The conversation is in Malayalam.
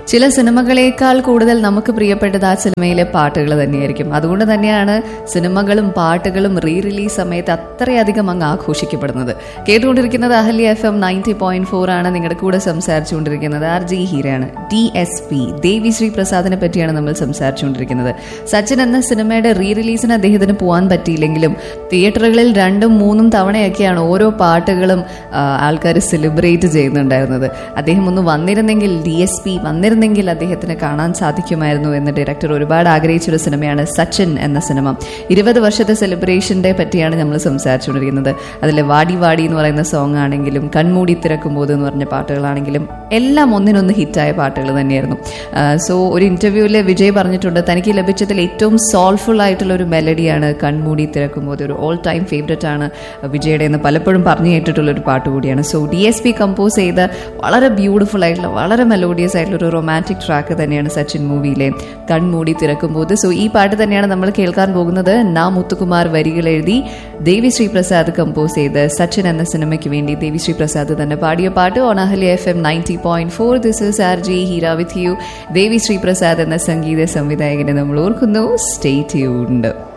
ചില സിനിമകളേക്കാൾ കൂടുതൽ നമുക്ക് പ്രിയപ്പെട്ടത് ആ സിനിമയിലെ പാട്ടുകൾ തന്നെയായിരിക്കും അതുകൊണ്ട് തന്നെയാണ് സിനിമകളും പാട്ടുകളും റീ റിലീസ് സമയത്ത് അത്രയധികം അങ്ങ് ആഘോഷിക്കപ്പെടുന്നത് കേട്ടുകൊണ്ടിരിക്കുന്നത് Ahalya F M ninety point four ആണ് നിങ്ങളുടെ കൂടെ സംസാരിച്ചുകൊണ്ടിരിക്കുന്നത് ആർ ജി ഹീരയാണ് D S P Devi Sri പ്രസാദിനെ പറ്റിയാണ് നമ്മൾ സംസാരിച്ചുകൊണ്ടിരിക്കുന്നത് സച്ചിൻ എന്ന സിനിമയുടെ റീ റിലീസിന് അദ്ദേഹത്തിന് പോകാൻ പറ്റിയില്ലെങ്കിലും തിയേറ്ററുകളിൽ രണ്ടും മൂന്നും തവണയൊക്കെയാണ് ഓരോ പാട്ടുകളും ആൾക്കാർ സെലിബ്രേറ്റ് ചെയ്യുന്നുണ്ടായിരുന്നത് അദ്ദേഹം ഒന്ന് വന്നിരുന്നെങ്കിൽ ഡി എസ് പി വന്നിരുന്നെങ്കിൽ അദ്ദേഹത്തിന് കാണാൻ സാധിക്കുമായിരുന്നു എന്ന് ഡയറക്ടർ ഒരുപാട് ആഗ്രഹിച്ചൊരു സിനിമയാണ് സച്ചിൻ എന്ന സിനിമ ഇരുപത് വർഷത്തെ സെലിബ്രേഷന്റെ പറ്റിയാണ് നമ്മൾ സംസാരിച്ചുകൊണ്ടിരിക്കുന്നത് അതിലെ വാടി വാടി എന്ന് പറയുന്ന സോങ് ആണെങ്കിലും കൺമൂടി തിരക്കുമ്പോൾ എന്ന് പറഞ്ഞ പാട്ടുകളാണെങ്കിലും എല്ലാം ഒന്നിനൊന്ന് ഹിറ്റായ പാട്ടുകൾ തന്നെയായിരുന്നു സോ ഒരു ഇന്റർവ്യൂവിൽ വിജയ് പറഞ്ഞിട്ടുണ്ട് തനിക്ക് ലഭിച്ചതിൽ ഏറ്റവും സോൾഫുൾ ആയിട്ടുള്ള ഒരു മെലഡിയാണ് കൺമൂടി തിരക്കുമ്പോൾ ഒരു ഓൾ ടൈം ഫേവററ്റ് ആണ് വിജയുടെ എന്ന് പലപ്പോഴും പറഞ്ഞു കേട്ടിട്ടുള്ള ഒരു പാട്ട് കൂടിയാണ് so D S P compose ചെയ്ത വളരെ ബ്യൂട്ടിഫുൾ ആയിട്ടുള്ള വളരെ മെലോഡിയസ് ആയിട്ടുള്ള ഒരു റൊമാൻറ്റിക് ട്രാക്ക് തന്നെയാണ് സച്ചിൻ മൂവിയിലെ കൺമൂടി തിരക്കുമ്പോൾ സോ ഈ പാട്ട് തന്നെയാണ് നമ്മൾ കേൾക്കാൻ പോകുന്നത് നാ മുത്തുകുമാർ വരികൾ എഴുതി ദേവി ശ്രീ പ്രസാദ് കമ്പോസ് ചെയ്ത് സച്ചിൻ എന്ന സിനിമയ്ക്ക് വേണ്ടി ദേവി ശ്രീ പ്രസാദ് തന്നെ പാടിയ പാട്ട് ഓണഹലി F M ninety point four this is R G Heera with you Devi Sri Prasad എന്ന സംഗീത സംവിധായകനെ നമ്മൾ ഓർക്കുന്നു സ്റ്റേ ട്യൂൺഡ്